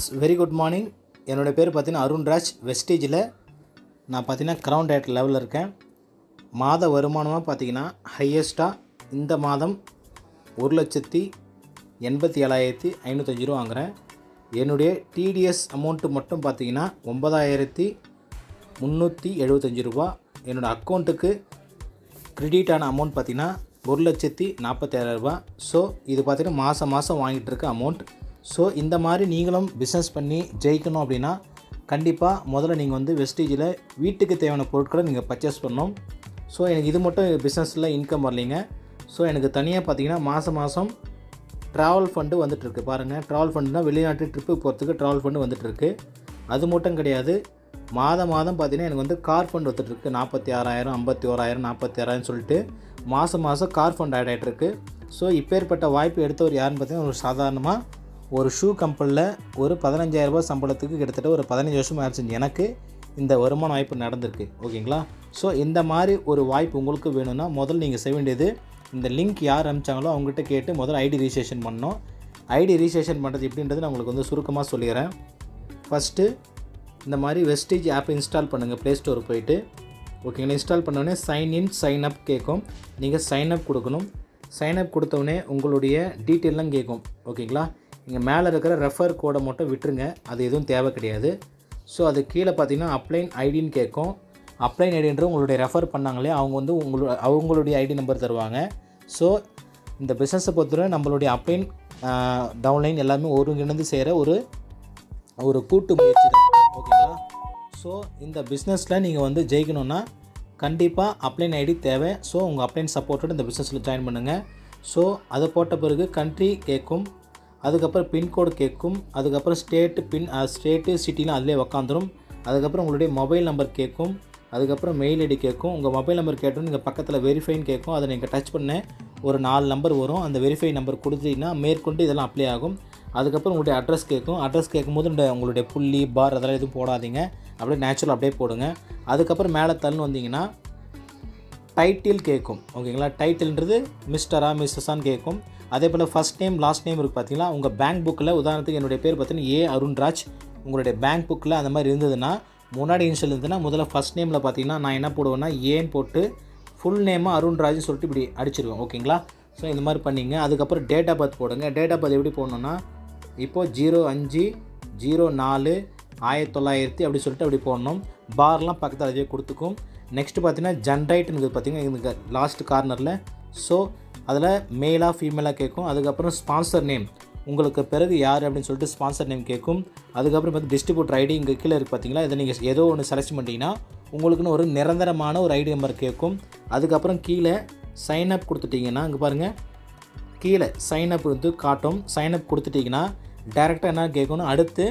very good morning என்னோடய பேர் பார்த்தீங்கன்னா அருண்ராஜ் வெஸ்டேஜில் நான் பார்த்தீங்கன்னா க்ரௌண்ட் ரேட் லெவலில் இருக்கேன் மாத வருமானமாக பார்த்தீங்கன்னா ஹையஸ்ட்டாக இந்த மாதம் ஒரு லட்சத்தி எண்பத்தி ஏழாயிரத்தி ஐநூற்றஞ்சு ரூபா வாங்குகிறேன் என்னுடைய டிடிஎஸ் அமௌண்ட்டு மட்டும் பார்த்தீங்கன்னா ஒன்பதாயிரத்தி முந்நூற்றி எழுபத்தஞ்சி ரூபா என்னோடய அக்கௌண்ட்டுக்கு கிரெடிட் ஆன அமௌண்ட் பார்த்தீங்கன்னா ஒரு லட்சத்தி நாற்பத்தேழாயிரரூபா ஸோ இது பார்த்தீங்கன்னா மாதம் மாதம் வாங்கிட்டு இருக்க அமௌண்ட் ஸோ இந்த மாதிரி நீங்களும் பிஸ்னஸ் பண்ணி ஜெயிக்கணும் அப்படின்னா கண்டிப்பாக முதல்ல நீங்கள் வந்து வெஸ்டேஜில் வீட்டுக்கு தேவையான பொருட்களை நீங்கள் பர்ச்சேஸ் பண்ணணும் ஸோ எனக்கு இது மட்டும் பிஸ்னஸில் இன்கம் வரலைங்க ஸோ எனக்கு தனியாக பார்த்தீங்கன்னா மாதம் மாதம் ட்ராவல் ஃபண்டு வந்துட்டுருக்கு பாருங்கள் ட்ராவல் ஃபண்டுனா வெளிநாட்டு ட்ரிப்பு போகிறதுக்கு ட்ராவல் ஃபண்டு வந்துட்டுருக்கு அது மட்டும் கிடையாது மாதம் மாதம் பார்த்தீங்கன்னா எனக்கு வந்து கார் ஃபண்ட் வந்துட்டுருக்கு நாற்பத்தி ஆறாயிரம் ஐம்பத்தி ஓராயிரம் நாற்பத்தி ஆறாயிரம் சொல்லிட்டு மாதம் மாதம் கார் ஃபண்ட் ஆட் ஆகிட்டுருக்கு ஸோ இப்பேற்பட்ட வாய்ப்பு எடுத்தவர் யாருன்னு பார்த்தீங்கன்னா ஒரு சாதாரணமாக ஒரு ஷூ கம்பெனியில் ஒரு பதினஞ்சாயிரரூபா சம்பளத்துக்கு கிட்டத்தட்ட ஒரு பதினஞ்சு வருஷம் வேலை செஞ்சு எனக்கு இந்த வருமான வாய்ப்பு நடந்திருக்கு ஓகேங்களா ஸோ இந்த மாதிரி ஒரு வாய்ப்பு உங்களுக்கு வேணும்னா முதல்ல நீங்கள் செய்ய வேண்டியது இந்த லிங்க் யார் அனுப்பிச்சாங்களோ அவங்ககிட்ட கேட்டு முதல்ல ஐடி ரிஜிஸ்ட்ரேஷன் பண்ணணும் ஐடி ரிஜிஸ்ட்ரேஷன் பண்ணுறது எப்படின்றது நான் உங்களுக்கு வந்து சுருக்கமாக சொல்லிடுறேன் ஃபஸ்ட்டு இந்த மாதிரி வெஸ்டேஜ் ஆப் இன்ஸ்டால் பண்ணுங்கள் ப்ளே ஸ்டோர் போயிட்டு ஓகேங்களா இன்ஸ்டால் பண்ணோடனே சைன் இன் சைன் அப் கேட்கும் நீங்கள் சைன் அப் கொடுக்கணும் சைன் அப் கொடுத்தோடனே உங்களுடைய டீட்டெயிலாம் கேட்கும் ஓகேங்களா இங்கே மேலே இருக்கிற ரெஃபர் கோடை மட்டும் விட்டுருங்க அது எதுவும் தேவை கிடையாது ஸோ அது கீழே பார்த்தீங்கன்னா அப்ளைன் ஐடின்னு கேட்கும் அப்ளைன் ஐடின்ற உங்களுடைய ரெஃபர் பண்ணாங்களே அவங்க வந்து உங்களோட அவங்களுடைய ஐடி நம்பர் தருவாங்க ஸோ இந்த பிஸ்னஸை பொறுத்தவரை நம்மளுடைய அப்ளைன் டவுன்லைன் எல்லாமே ஒருங்கிணைந்து செய்கிற ஒரு ஒரு கூட்டு முயற்சி தான் ஓகேங்களா ஸோ இந்த பிஸ்னஸில் நீங்கள் வந்து ஜெயிக்கணும்னா கண்டிப்பாக அப்ளைன் ஐடி தேவை ஸோ உங்கள் அப்ளைன் சப்போர்ட்டோட இந்த பிஸ்னஸில் ஜாயின் பண்ணுங்கள் ஸோ அதை போட்ட பிறகு கண்ட்ரி கேட்கும் அதுக்கப்புறம் பின்கோடு கேட்கும் அதுக்கப்புறம் ஸ்டேட்டு பின் ஸ்டேட்டு சிட்டிலாம் அதிலே உக்காந்துரும் அதுக்கப்புறம் உங்களுடைய மொபைல் நம்பர் கேட்கும் அதுக்கப்புறம் மெயில் ஐடி கேட்கும் உங்கள் மொபைல் நம்பர் கேட்டோம் நீங்கள் பக்கத்தில் வெரிஃபைன்னு கேட்கும் அதை நீங்கள் டச் பண்ண ஒரு நாலு நம்பர் வரும் அந்த வெரிஃபை நம்பர் கொடுத்தீங்கன்னா மேற்கொண்டு இதெல்லாம் அப்ளை ஆகும் அதுக்கப்புறம் உங்களுடைய அட்ரஸ் கேட்கும் அட்ரஸ் கேட்கும்போது இந்த உங்களுடைய புள்ளி பார் அதெல்லாம் எதுவும் போடாதீங்க அப்படியே நேச்சுரல் அப்படியே போடுங்க அதுக்கப்புறம் மேலே தள்ளுன்னு வந்தீங்கன்னா டைட்டில் கேட்கும் ஓகேங்களா டைட்டில்ன்றது மிஸ்டரா மிஸ்ஸஸான்னு கேட்கும் அதே போல் ஃபஸ்ட் நேம் லாஸ்ட் நேம் இருக்குது பார்த்தீங்களா உங்கள் பேங்க் புக்கில் உதாரணத்துக்கு என்னுடைய பேர் பார்த்தீங்கன்னா ஏ அருண்ராஜ் உங்களுடைய பேங்க் புக்கில் அந்த மாதிரி இருந்ததுன்னா முன்னாடி இன்ஷியல் இருந்ததுன்னா முதல்ல ஃபஸ்ட் நேமில் பார்த்தீங்கன்னா நான் என்ன போடுவேன்னா ஏன்னு போட்டு ஃபுல் நேமாக அருண்ராஜ்னு சொல்லிட்டு இப்படி அடிச்சிருவேன் ஓகேங்களா ஸோ இந்த மாதிரி பண்ணிங்க அதுக்கப்புறம் டேட் ஆஃப் பர்த் போடுங்க டேட் ஆஃப் பர்த் எப்படி போடணுன்னா இப்போது ஜீரோ அஞ்சு ஜீரோ நாலு ஆயிரத்தி தொள்ளாயிரத்தி அப்படி சொல்லிட்டு அப்படி போடணும் பார்லாம் பக்கத்தில் அதுவே கொடுத்துக்கும் நெக்ஸ்ட்டு பார்த்தீங்கன்னா ஜென்ரைட்டுங்கிறது பார்த்தீங்கன்னா இந்த லாஸ்ட் கார்னரில் ஸோ அதில் மேலாக ஃபீமேலாக கேட்கும் அதுக்கப்புறம் ஸ்பான்சர் நேம் உங்களுக்கு பிறகு யார் அப்படின்னு சொல்லிட்டு ஸ்பான்சர் நேம் கேட்கும் அதுக்கப்புறம் பார்த்து டிஸ்ட்ரிபியூட்டர் ஐடி இங்கே கீழே இருக்குது பார்த்தீங்களா இதை நீங்கள் ஏதோ ஒன்று செலக்ட் பண்ணிட்டீங்கன்னா உங்களுக்குன்னு ஒரு நிரந்தரமான ஒரு ஐடி நம்பர் கேட்கும் அதுக்கப்புறம் கீழே சைன் அப் கொடுத்துட்டிங்கன்னா இங்கே பாருங்கள் கீழே சைன் அப் வந்து காட்டும் சைன் அப் கொடுத்துட்டிங்கன்னா டேரெக்டாக என்ன கேட்கணும் அடுத்து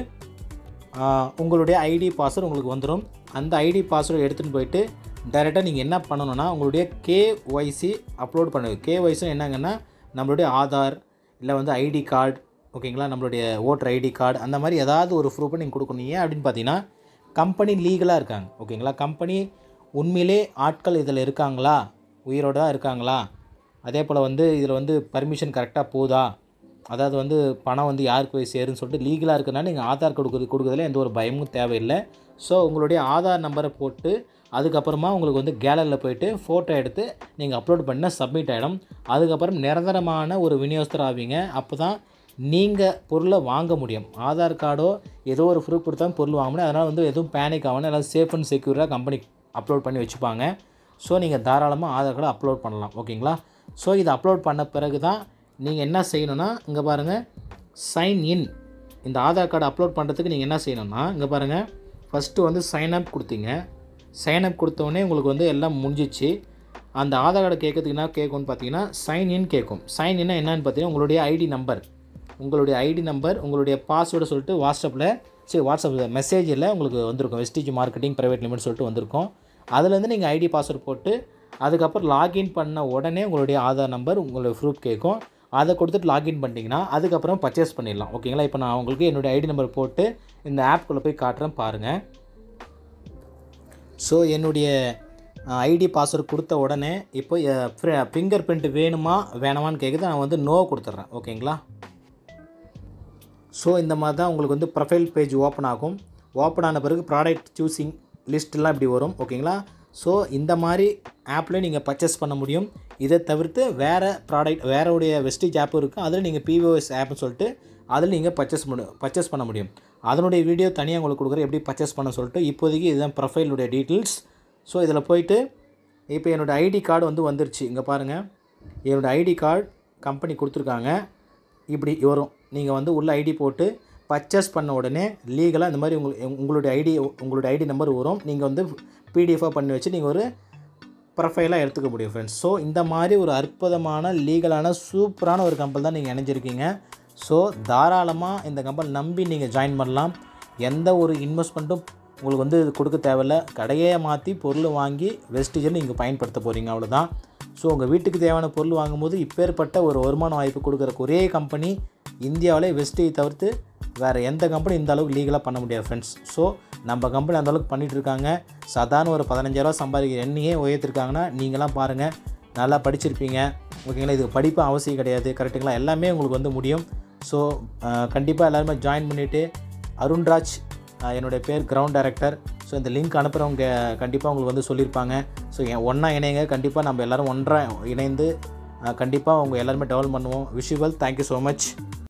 உங்களுடைய ஐடி பாஸ்வேர்டு உங்களுக்கு வந்துடும் அந்த ஐடி பாஸ்வேர்டு எடுத்துகிட்டு போயிட்டு டைரெக்டாக நீங்கள் என்ன பண்ணணும்னா உங்களுடைய கேஒய்சி அப்லோட் பண்ணுங்க கேஒய்சி என்னங்கன்னா நம்மளுடைய ஆதார் இல்லை வந்து ஐடி கார்டு ஓகேங்களா நம்மளுடைய ஓட்டர் ஐடி கார்டு அந்த மாதிரி ஏதாவது ஒரு ப்ரூஃபை நீங்கள் கொடுக்கணும் ஏன் அப்படின்னு பார்த்தீங்கன்னா கம்பெனி லீகலாக இருக்காங்க ஓகேங்களா கம்பெனி உண்மையிலே ஆட்கள் இதில் இருக்காங்களா உயிரோடு தான் இருக்காங்களா அதே போல் வந்து இதில் வந்து பர்மிஷன் கரெக்டாக போதா அதாவது வந்து பணம் வந்து யாருக்கு போய் சேருன்னு சொல்லிட்டு லீகலாக இருக்கிறனால நீங்கள் ஆதார் கொடுக்குறது கொடுக்குறதுல எந்த ஒரு பயமும் தேவையில்லை ஸோ உங்களுடைய ஆதார் நம்பரை போட்டு அதுக்கப்புறமா உங்களுக்கு வந்து கேலரியில் போயிட்டு ஃபோட்டோ எடுத்து நீங்கள் அப்லோட் பண்ணால் சப்மிட் ஆகிடும் அதுக்கப்புறம் நிரந்தரமான ஒரு விநியோகஸ்தர் ஆவீங்க அப்போ தான் நீங்கள் பொருளை வாங்க முடியும் ஆதார் கார்டோ ஏதோ ஒரு ப்ரூஃப் கொடுத்தா பொருள் வாங்க முடியும் அதனால் வந்து எதுவும் பேனிக் ஆகணும் எல்லாம் சேஃப் அண்ட் செக்யூராக கம்பெனி அப்லோட் பண்ணி வச்சுப்பாங்க ஸோ நீங்கள் தாராளமாக ஆதார் கார்டை அப்லோட் பண்ணலாம் ஓகேங்களா ஸோ இதை அப்லோட் பண்ண பிறகு தான் நீங்கள் என்ன செய்யணும்னா இங்கே பாருங்கள் சைன் இன் இந்த ஆதார் கார்டு அப்லோட் பண்ணுறதுக்கு நீங்கள் என்ன செய்யணும்னா இங்கே பாருங்கள் ஃபஸ்ட்டு வந்து சைன் அப் கொடுத்தீங்க சைன் அப் கொடுத்தோடனே உங்களுக்கு வந்து எல்லாம் முடிஞ்சிச்சு அந்த ஆதார் கார்டு கேட்கறதுக்கு என்ன கேட்கும்னு பார்த்தீங்கன்னா சைன் இன் கேட்கும் சைன் இன்னா என்னன்னு பார்த்தீங்கன்னா உங்களுடைய ஐடி நம்பர் உங்களுடைய ஐடி நம்பர் உங்களுடைய பாஸ்வேர்டை சொல்லிட்டு வாட்ஸ்அப்பில் சரி வாட்ஸ்அப் மெசேஜில் உங்களுக்கு வந்திருக்கும் வெஸ்டேஜ் மார்க்கெட்டிங் ப்ரைவேட் லிமிட் சொல்லிட்டு வந்திருக்கும் அதுலேருந்து நீங்கள் ஐடி பாஸ்வேர்டு போட்டு அதுக்கப்புறம் லாகின் பண்ண உடனே உங்களுடைய ஆதார் நம்பர் உங்களுடைய ப்ரூஃப் கேட்கும் அதை கொடுத்துட்டு லாகின் பண்ணிட்டீங்கன்னா அதுக்கப்புறம் பர்ச்சேஸ் பண்ணிடலாம் ஓகேங்களா இப்போ நான் உங்களுக்கு என்னுடைய ஐடி நம்பர் போட்டு இந்த ஆப்குள்ளே போய் காட்டுறேன் பாருங்கள் ஸோ என்னுடைய ஐடி பாஸ்வேர்டு கொடுத்த உடனே இப்போ ஃபிங்கர் பிரிண்ட் வேணுமா வேணாமான்னு கேட்குது நான் வந்து நோ கொடுத்துட்றேன் ஓகேங்களா ஸோ இந்த மாதிரி தான் உங்களுக்கு வந்து ப்ரொஃபைல் பேஜ் ஓப்பன் ஆகும் ஓப்பன் ஆன பிறகு ப்ராடக்ட் சூஸிங் லிஸ்ட்லாம் இப்படி வரும் ஓகேங்களா ஸோ இந்த மாதிரி ஆப்பில் நீங்கள் பர்ச்சேஸ் பண்ண முடியும் இதை தவிர்த்து வேறு ப்ராடக்ட் வேறவுடைய வெஸ்டேஜ் ஆப்பும் இருக்குது அதில் நீங்கள் பிஓஎஸ் ஆப்னு சொல்லிட்டு அதில் நீங்கள் பர்ச்சேஸ் பண்ண பர்ச்சேஸ் பண்ண முடியும் அதனுடைய வீடியோ தனியாக உங்களுக்கு கொடுக்குறேன் எப்படி பர்ச்சேஸ் பண்ண சொல்லிட்டு இப்போதைக்கு இதுதான் ப்ரொஃபைலுடைய டீட்டெயில்ஸ் ஸோ இதில் போயிட்டு இப்போ என்னோடய ஐடி கார்டு வந்து வந்துருச்சு இங்கே பாருங்கள் என்னோடய ஐடி கார்டு கம்பெனி கொடுத்துருக்காங்க இப்படி வரும் நீங்கள் வந்து உள்ள ஐடி போட்டு பர்ச்சேஸ் பண்ண உடனே லீகலாக இந்த மாதிரி உங்கள் உங்களுடைய ஐடி உங்களுடைய ஐடி நம்பர் வரும் நீங்கள் வந்து பிடிஎஃபாக பண்ணி வச்சு நீங்கள் ஒரு ப்ரொஃபைலாக எடுத்துக்க முடியும் ஃப்ரெண்ட்ஸ் ஸோ இந்த மாதிரி ஒரு அற்புதமான லீகலான சூப்பரான ஒரு கம்பெனி தான் நீங்கள் இணைஞ்சிருக்கீங்க ஸோ தாராளமாக இந்த கம்பெனி நம்பி நீங்கள் ஜாயின் பண்ணலாம் எந்த ஒரு இன்வெஸ்ட்மெண்ட்டும் உங்களுக்கு வந்து இது கொடுக்க தேவையில்ல கடையே மாற்றி பொருள் வாங்கி வெஸ்டேஜில் நீங்கள் பயன்படுத்த போகிறீங்க அவ்வளோதான் ஸோ உங்கள் வீட்டுக்கு தேவையான பொருள் வாங்கும்போது இப்பேற்பட்ட ஒரு வருமான வாய்ப்பு கொடுக்குற ஒரே கம்பெனி இந்தியாவிலே வெஸ்டேஜ் தவிர்த்து வேறு எந்த கம்பெனி இந்த அளவுக்கு லீகலாக பண்ண முடியாது ஃப்ரெண்ட்ஸ் ஸோ நம்ம கம்பெனி அந்த அளவுக்கு பண்ணிகிட்டு இருக்காங்க சாதாரண ஒரு பதினஞ்சாயிரரூவா சம்பாதிக்கிற எண்ணியே உயர்த்திருக்காங்கன்னா நீங்களாம் பாருங்கள் நல்லா படிச்சிருப்பீங்க ஓகேங்களா இது படிப்பு அவசியம் கிடையாது கரெக்டுங்களா எல்லாமே உங்களுக்கு வந்து முடியும் ஸோ கண்டிப்பாக எல்லாருமே ஜாயின் பண்ணிவிட்டு அருண்ராஜ் அஹ், என்னுடைய பேர் கிரவுண்ட் டைரக்டர் ஸோ இந்த லிங்க் அனுப்புகிறவங்க கண்டிப்பாக உங்களுக்கு வந்து சொல்லியிருப்பாங்க ஸோ ஒன்றா இணைங்க கண்டிப்பாக நம்ம எல்லோரும் ஒன்றா இணைந்து கண்டிப்பாக அவங்க எல்லாருமே டெவலப் பண்ணுவோம் விஷுவல் தேங்க்யூ ஸோ மச்